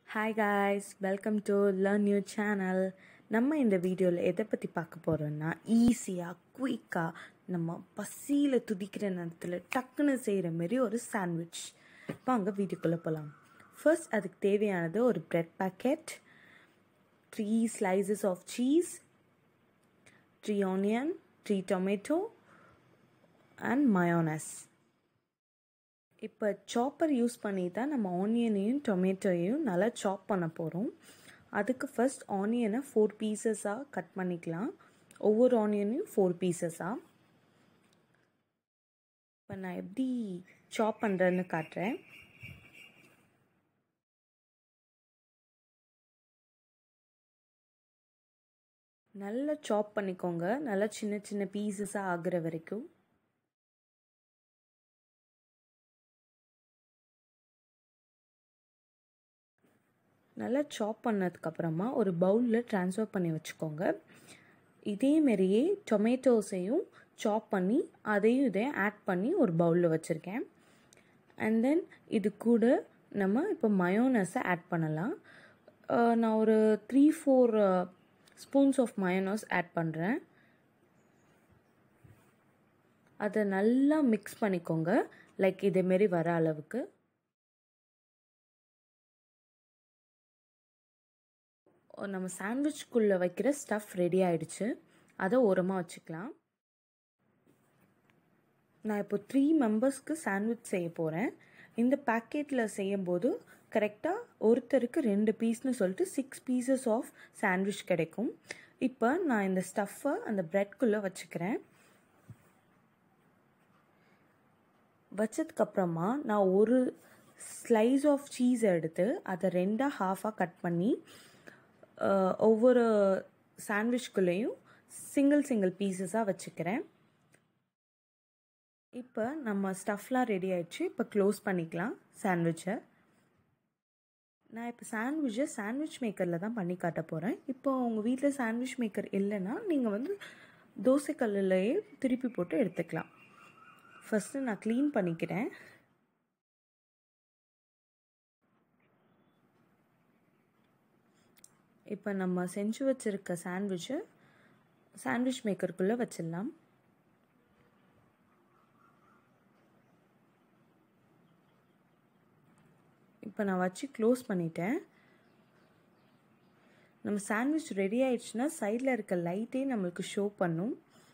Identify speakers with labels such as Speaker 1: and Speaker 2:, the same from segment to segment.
Speaker 1: hi guys welcome to learn new channel நம்ம இந்த வீடியோவில் எதை பற்றி பார்க்க போகிறோம்னா ஈஸியாக குயிக்காக நம்ம பசியில் துடிக்கிற நேரத்தில் டக்குன்னு செய்கிற மாரி ஒரு சாண்ட்விச் வாங்க வீடியோக்குள்ளே போகலாம் ஃபர்ஸ்ட் அதுக்கு தேவையானது ஒரு bread packet three slices of cheese three onion three tomato and mayonnaise இப்போ சாப்பர் யூஸ் பண்ணி தான் நம்ம ஆனியனையும் டொமேட்டோயையும் நல்லா சாப் பண்ண போகிறோம் அதுக்கு ஃபர்ஸ்ட் ஆனியனை ஃபோர் பீசஸாக கட் பண்ணிக்கலாம் ஒவ்வொரு ஆனியனையும் ஃபோர் பீசஸாக இப்போ நான் எப்படி சாப் பண்ணுறேன்னு காட்டுறேன் நல்லா சாப் பண்ணிக்கோங்க நல்லா சின்ன சின்ன பீசஸாக ஆகுற வரைக்கும் நல்லா சாப் பண்ணதுக்கப்புறமா ஒரு பவுலில் ட்ரான்ஸ்ஃபர் பண்ணி வச்சுக்கோங்க இதேமாரியே டொமேட்டோஸையும் சாப் பண்ணி அதையும் இதையும் ஆட் பண்ணி ஒரு பவுலில் வச்சுருக்கேன் அண்ட் தென் இது கூட நம்ம இப்போ மயோனஸை ஆட் பண்ணலாம் நான் ஒரு three four spoons of mayonnaise add பண்ணுறேன் அதை நல்லா மிக்ஸ் பண்ணிக்கோங்க லைக் இதேமாரி வர அளவுக்கு நம்ம சாண்ட்விச்குள்ளே வைக்கிற ஸ்டஃப் ரெடி ஆகிடுச்சு அதை ஓரமாக வச்சுக்கலாம் நான் இப்போ த்ரீ மெம்பர்ஸ்க்கு சாண்ட்விச் செய்ய போகிறேன் இந்த பேக்கெட்டில் செய்யும்போது கரெக்டாக ஒருத்தருக்கு ரெண்டு பீஸ்னு சொல்லிட்டு சிக்ஸ் பீசஸ் ஆஃப் சாண்ட்விச் கிடைக்கும் இப்போ நான் இந்த ஸ்டஃப்பை அந்த ப்ரெட்குள்ளே வச்சுக்கிறேன் வச்சதுக்கப்புறமா நான் ஒரு ஸ்லைஸ் ஆஃப் சீஸ் எடுத்து அதை ரெண்டாக ஹாஃபாக கட் பண்ணி ஒவ்வொரு சாண்ட்விச்குள்ளேயும் சிங்கிள் சிங்கிள் பீசஸாக வச்சுக்கிறேன் இப்போ நம்ம ஸ்டஃப்லாம் ரெடி ஆயிடுச்சு இப்போ க்ளோஸ் பண்ணிக்கலாம் சாண்ட்விட்சை நான் இப்போ சாண்ட்விட்சை சாண்ட்விச் மேக்கரில் தான் பண்ணி காட்ட போகிறேன் இப்போ உங்கள் வீட்டில் சாண்ட்விச் மேக்கர் இல்லைன்னா நீங்கள் வந்து தோசைக்கல்லையே திருப்பி போட்டு எடுத்துக்கலாம் ஃபஸ்ட்டு நான் க்ளீன் பண்ணிக்கிறேன் இப்போ நம்ம செஞ்சு வச்சுருக்க சாண்ட்விட்சை சாண்ட்விச் மேக்கருக்குள்ளே வச்சிடலாம் இப்போ நான் வச்சு க்ளோஸ் பண்ணிட்டேன் நம்ம சாண்ட்விச் ரெடி ஆயிடுச்சுன்னா சைடில் இருக்க லைட்டே நம்மளுக்கு ஷோ பண்ணும்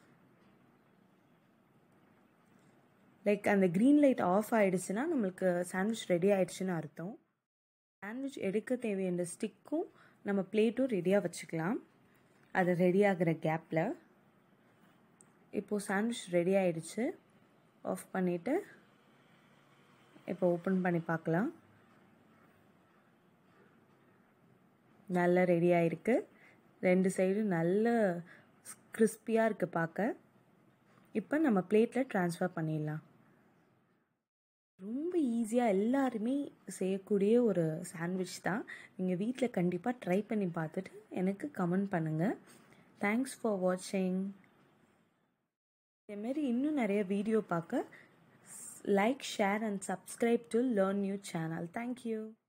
Speaker 1: லைக் அந்த க்ரீன் லைட் ஆஃப் ஆகிடுச்சுன்னா நம்மளுக்கு சாண்ட்விச் ரெடி ஆயிடுச்சுன்னு அர்த்தம் சாண்ட்விச் எடுக்க தேவையான ஸ்டிக்கும் நம்ம பிளேட்டும் ரெடியாக வச்சுக்கலாம் அது ரெடி ஆகிற கேப்பில் இப்போது சாண்ட்விச் ரெடி ஆகிடுச்சு ஆஃப் பண்ணிவிட்டு இப்போ ஓப்பன் பண்ணி பார்க்கலாம் நல்லா ரெடி ஆகிருக்கு ரெண்டு சைடும் நல்ல கிறிஸ்பியாக இருக்குது பார்க்க இப்போ நம்ம பிளேட்டில் ட்ரான்ஸ்ஃபர் பண்ணிடலாம் ரொம்ப ஈஸியாக எல்லாருமே செய்யக்கூடிய ஒரு சாண்ட்விச் தான் நீங்கள் வீட்டில் கண்டிப்பாக ட்ரை பண்ணி பார்த்துட்டு எனக்கு கமெண்ட் பண்ணுங்கள் தேங்க்ஸ் ஃபார் வாட்சிங் இதேமாரி இன்னும் நிறைய வீடியோ பார்க்க like share and subscribe to learn new channel thank you